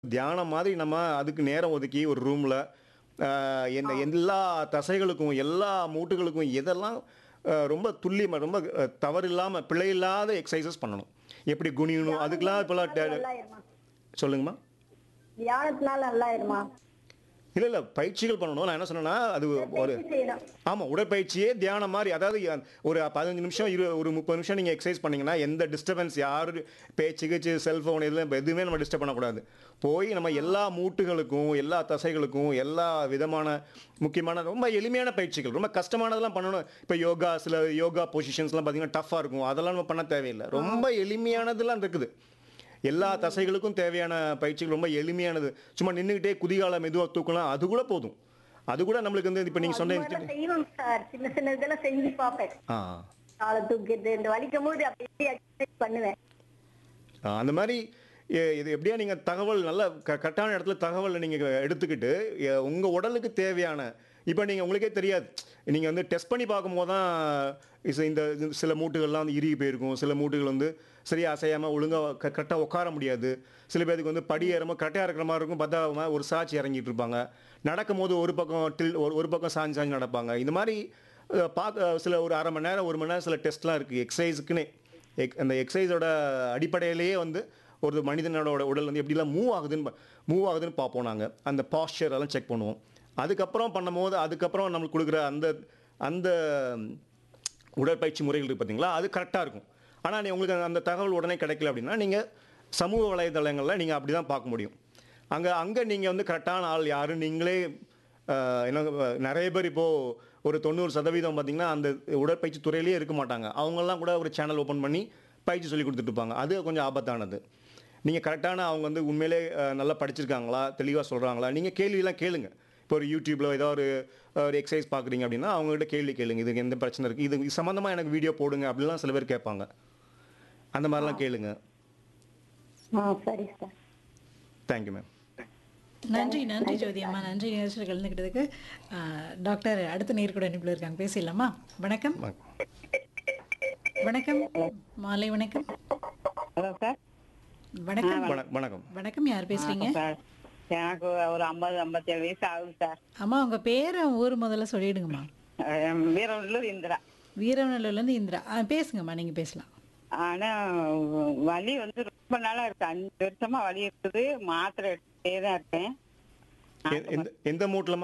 தியானம் மாதிரி நம்ம அதுக்கு நேரம் ஒதுக்கி ஒரு ரூமில் என்ன எல்லா தசைகளுக்கும் எல்லா மூட்டுகளுக்கும் எதெல்லாம் அஹ், ரொம்ப துல்லியமாக ரொம்ப அஹ், தவறில்லாமல் பிழை இல்லாத எக்ஸசைசஸ் பண்ணணும் எப்படி குனியணும் அதுக்கெல்லாம் இப்போலாம் டே- நல்லாயிருமா சொல்லுங்கம்மா தியானத்தினால நல்லாயிருமா இல்லை இல்லை பயிற்சிகள் பண்ணணும் நான் என்ன சொன்னேன்னா அது ஒரு பயிற்சி செய்யணும் ஆமாம் உடற்பயிற்சியே தியானம் மாதிரி அதாவது ய- ஒரு பதினஞ்சு நிமிஷம் இரு ஒரு முப்பது நிமிஷம் நீங்கள் எக்ஸசைஸ் பண்ணீங்கன்னா எந்த டிஸ்டர்பன்ஸ் யார் பேச்சு கீச்சு செல்ஃபோன் எதுவும் எதுவுமே நம்ம டிஸ்டர்ப் பண்ணக்கூடாது போய் நம்ம எல்லா மூட்டுகளுக்கும் எல்லா தசைகளுக்கும் எல்லா விதமான முக்கியமான ரொம்ப எளிமையான பயிற்சிகள் ரொம்ப கஷ்டமானதெல்லாம் பண்ணணும் இப்போ யோகா சில யோகா பொசிஷன்ஸ்லாம் பார்த்தீங்கன்னா டஃப்பாக இருக்கும் அதெல்லாம் நம்ம பண்ண தேவையில்லை ரொம்ப எளிமையானதெல்லாம் இருக்குது எல்லா தசைகளுக்கும் தேவையான பயிற்சிகள் ரொம்ப எளிமையானது சும்மா நின்றுக்கிட்டே குதிகால மெதுவாக தூக்கலாம் அது கூட போதும் அது கூட நம்மளுக்கு வந்து இப்போ நீங்கள் சொன்ன அது மாதிரி செய்யணும் சார் சின்ன சின்ன இதெல்லாம் செஞ்சு பார்ப்பேன் ஆ காலை தூக்கிட்டு இந்த வலிக்கும் போது அப்படியே எக்ஸசைஸ் பண்ணுவேன் ஆ, அந்த மாதிரி எ- இது எப்படியா நீங்கள் தகவல் நல்ல க கரெக்டான இடத்துல தகவலை நீங்கள் எடுத்துக்கிட்டு உங்கள் உடலுக்கு தேவையான இப்போ நீங்கள் உங்களுக்கே தெரியாது நீங்கள் வந்து டெஸ்ட் பண்ணி பார்க்கும்போது தான் இஸ் இந்த இந்த சில மூட்டுகள்லாம் வந்து இறுகி போயிருக்கும் சில மூட்டுகள் வந்து சரியாக அசையாமல் ஒழுங்காக க கரெக்டாக உட்கார முடியாது சில பேருக்கு வந்து படி ஏறும்போது கரெக்டாக இருக்கிற மாதிரி இருக்கும் பார்த்தா ஒரு சாட்சி இறங்கிட்டு இருப்பாங்க நடக்கும்போது ஒரு பக்கம் டில் ஒரு ஒரு பக்கம் சாஞ்சு சாஞ்சு நடப்பாங்க இந்த மாதிரி அஹ், பார்க்க சில ஒரு அரை மணி நேரம் ஒரு மணி நேரம் சில டெஸ்ட்லாம் இருக்குது எக்ஸசைஸுக்குன்னே எக் அந்த எக்ஸசைஸோட அடிப்படையிலேயே வந்து ஒரு மனிதனோட உடல் வந்து எப்படிலாம் மூவ் ஆகுதுன்னு மூவ் ஆகுதுன்னு பார்ப்போம் நாங்கள் அந்த பாஸ்டர் எல்லாம் செக் பண்ணுவோம் அதுக்கப்புறம் பண்ணும்போது அதுக்கப்புறம் நம்மளுக்கு கொடுக்குற அந்த அந்த உடற்பயிற்சி முறைகள் இருக்குது பார்த்தீங்களா அது கரெக்டாக இருக்கும் ஆனால் நீ உங்களுக்கு அந்த தகவல் உடனே கிடைக்கல அப்படின்னா நீங்கள் சமூக வலைதளங்களில் நீங்கள் அப்படி தான் பார்க்க முடியும் அங்கே அங்கே நீங்கள் வந்து கரெக்டான ஆள் யாரு நீங்களே அஹ், என்ன அஹ், நிறைய பேர் இப்போது ஒரு தொண்ணூறு சதவீதம் பார்த்தீங்கன்னா அந்த உடற்பயிற்சி துறையிலேயே இருக்க மாட்டாங்க அவங்கெல்லாம் கூட ஒரு சேனல் ஓப்பன் பண்ணி பயிற்சி சொல்லி கொடுத்துட்டு இருப்பாங்க அது கொஞ்சம் ஆபத்தானது நீங்கள் கரெக்டான அவங்க வந்து உண்மையிலே அஹ், நல்லா படிச்சிருக்காங்களா தெளிவாக சொல்கிறாங்களா நீங்கள் கேள்வியெல்லாம் கேளுங்க இப்போ ஒரு யூடியூப்பில் ஏதோ ஒரு ஒரு எக்ஸசைஸ் பார்க்குறீங்க அப்படின்னா அவங்ககிட்ட கேள்வி கேளுங்க இதுக்கு எந்த பிரச்சனை இருக்குது இது இது சம்மந்தமாக எனக்கு வீடியோ போடுங்க அப்படிலாம் சில பேர் கேட்பாங்க அந்த மாதிரிலாம் கேளுங்க ஆ சரி சார் தேங்க்யூ மேம் நன்றி நன்றி ஜோதி அம்மா நன்றி நிகழ்ச்சியில் கலந்துக்கிட்டதுக்கு ஆஹ், டாக்டர் அடுத்த நேர் கூட அனுப்பில் இருக்காங்க பேசிடலாமா வணக்கம் வணக்கம் மாலை வணக்கம் ஹலோ சார் வணக்கம் வணக்கம் வணக்கம் வணக்கம் யார் பேசுறீங்க சார் எனக்கு ஒரு ஐம்பது ஐம்பத்தேழு வயசு ஆகுது சார் அம்மா உங்க பேரை ஊர் முதல்ல சொல்லிடுங்கம்மா அஹ் வீரவள்ளூர் இந்திரா வீரவநல்லூர்லேருந்து இந்திரா ஆ பேசுங்கம்மா நீங்க பேசலாம் ஆனா வலி வந்து ரொம்ப நாளா இருக்கு அஞ்சு வருஷமா வலி இருக்குது மாத்திரை எடுத்துட்டே தான் இருக்கேன் எ- எந்த எந்த மூட்டிலம்மா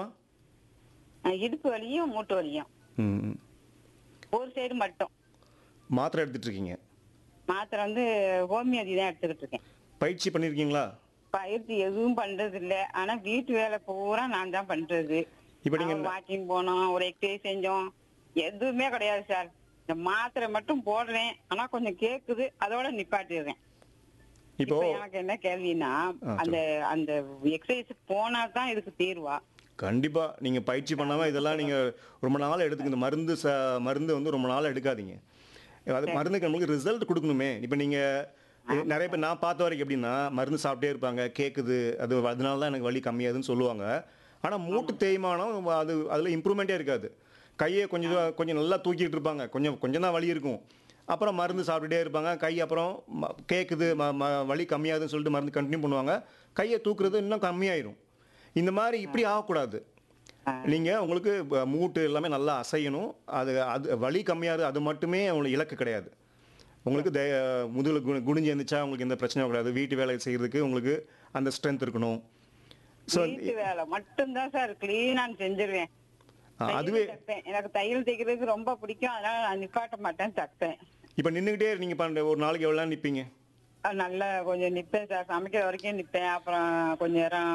அஹ் இடுப்பு வலியும் மூட்டு வலியும் ம் ஒரு சைடு மட்டும் மாத்திரை எடுத்துட்டு இருக்கீங்க மாத்திரை வந்து ஹோமியோபதி தான் எடுத்துக்கிட்டு இருக்கேன் பயிற்சி பண்ணியிருக்கீங்களா பயிற்சி எதுவும் பண்றது இல்ல ஆனா வீட்டு வேலை பூரா நான் தான் பண்றது இப்போ நீங்க வாக்கிங் போனோம் ஒரு எக்ஸசைஸ் செஞ்சோம் எதுவுமே கிடையாது சார் இந்த மாத்திரை மட்டும் போடுறேன் ஆனா கொஞ்சம் கேக்குது அதோட நிப்பாட்டிடுறேன் இப்போ இப்போ எனக்கு என்ன கேள்வினா ஆ, அந்த அந்த எக்ஸசைஸ் போனா தான் இதுக்கு தீர்வா கண்டிப்பா நீங்க பயிற்சி பண்ணாம இதெல்லாம் நீங்க ரொம்ப நாள் எடுத்துக்க இந்த மருந்து ச மருந்து வந்து ரொம்ப நாள் எடுக்காதீங்க அது மருந்துக்கு நம்மளுக்கு ரிசல்ட் கொடுக்கணுமே இப்போ நீங்க நிறைய பேர் நான் பார்த்த வரைக்கும் எப்படின்னா மருந்து சாப்பிட்டே இருப்பாங்க கேட்குது அது அதனால தான் எனக்கு வலி கம்மியாதுன்னு சொல்லுவாங்க ஆனால் மூட்டு தேய்மானம் அது அதில் இம்ப்ரூவ்மெண்ட்டே இருக்காது கையை கொஞ்சம் தூரம் கொஞ்சம் நல்லா தூக்கிட்டு இருப்பாங்க கொஞ்சம் கொஞ்சம் தான் வலி இருக்கும் அப்புறம் மருந்து சாப்பிட்டுட்டே இருப்பாங்க கை அப்புறம் ம- கேட்குது ம- ம- வலி கம்மியாகுதுன்னு சொல்லிட்டு மருந்து கண்டினியூ பண்ணுவாங்க கையை தூக்குறது இன்னும் கம்மியாயிரும் இந்த மாதிரி இப்படி ஆகக்கூடாது நீங்கள் உங்களுக்கு ப- மூட்டு எல்லாமே நல்லா அசையணும் அது அது வலி கம்மியாது அது மட்டுமே உங்களுக்கு இலக்கு கிடையாது உங்களுக்கு த முதுகில் குனி குனிஞ்சு எழுந்துச்சா உங்களுக்கு எந்த பிரச்சனையும் கிடையாது வீட்டு வேலை செய்கிறதுக்கு உங்களுக்கு அந்த ஸ்ட்ரென்த் இருக்கணும் ஸோ வீட்டு வேலை மட்டும்தான் சார் கிளீனா செஞ்சிருவேன் அதுவே தையல் தைப்பேன். எனக்கு தையல் தைக்கிறதுக்கு ரொம்ப பிடிக்கும் அதனால நான் நிப்பாட்ட மாட்டேன் தைப்பேன் இப்போ நின்றுக்கிட்டே நீங்கள் பண்ணுற ஒரு நாளைக்கு எவ்வளோ நேரம் நிற்பீங்க அது நல்லா கொஞ்சம் நிப்பேன் சார் சமைக்கிற வரைக்கும் நிப்பேன் அப்புறம் கொஞ்ச நேரம்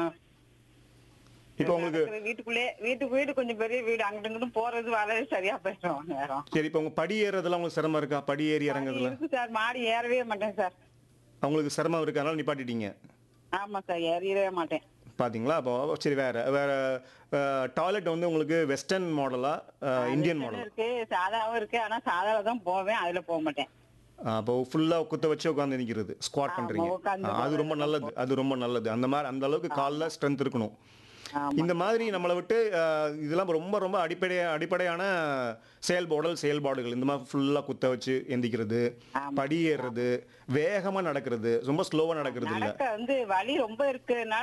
இப்போ உங்களுக்கு நடக்கிறது வீட்டுக்குள்ளே வீட்டுக்கு வீடு கொஞ்சம் பெரிய வீடு அங்கிட்டு இங்கிட்டும் போறது வரது சரியா போயிடும் நேரம் சரி இப்போ உங்கள் படி ஏறுறதுலாம் உங்களுக்கு சிரமம் இருக்கா படி ஏறி இறங்குறதுல இருக்கு சார் மாடி ஏறவே மாட்டேன் சார் அவங்களுக்கு சிரமம் இருக்கு அதனால நிப்பாட்டிட்டீங்க ஆமா சார் ஏறிடவே மாட்டேன் பாத்தீங்களா அப்போ சரி வேற வேற டாய்லெட் வந்து உங்களுக்கு வெஸ்டர்ன் மாடலா இந்தியன் மாடல் இருக்கு சாதாவும் இருக்கு ஆனா சாதால தான் போவேன் அதுல போக மாட்டேன் அப்போ ஃபுல்லா குத்த வச்சு உட்காந்து நிக்கிறது ஸ்குவாட் ஆமா, பண்றீங்க உட்கார்ந்து ஆ, அது ரொம்ப நல்லது அது ரொம்ப நல்லது அந்த மாதிரி அந்த அளவுக்கு காலில் ஸ்ட்ரென்த் இருக்கணும் ஆமா. இந்த மாதிரி நம்மளை விட்டு அஹ், இதெல்லாம் ரொம்ப ரொம்ப அடிப்படை அடிப்படையான செயல்பா உடல் செயல்பாடுகள் இந்த மாதிரி ஃபுல்லாக குத்த வச்சு எந்திக்கிறது ஆமா. படி ஏறுறது வேகமாக நடக்கிறது ரொம்ப ஸ்லோவாக நடக்கிறது இல்லை நடக்க வந்து வலி ரொம்ப இருக்குனால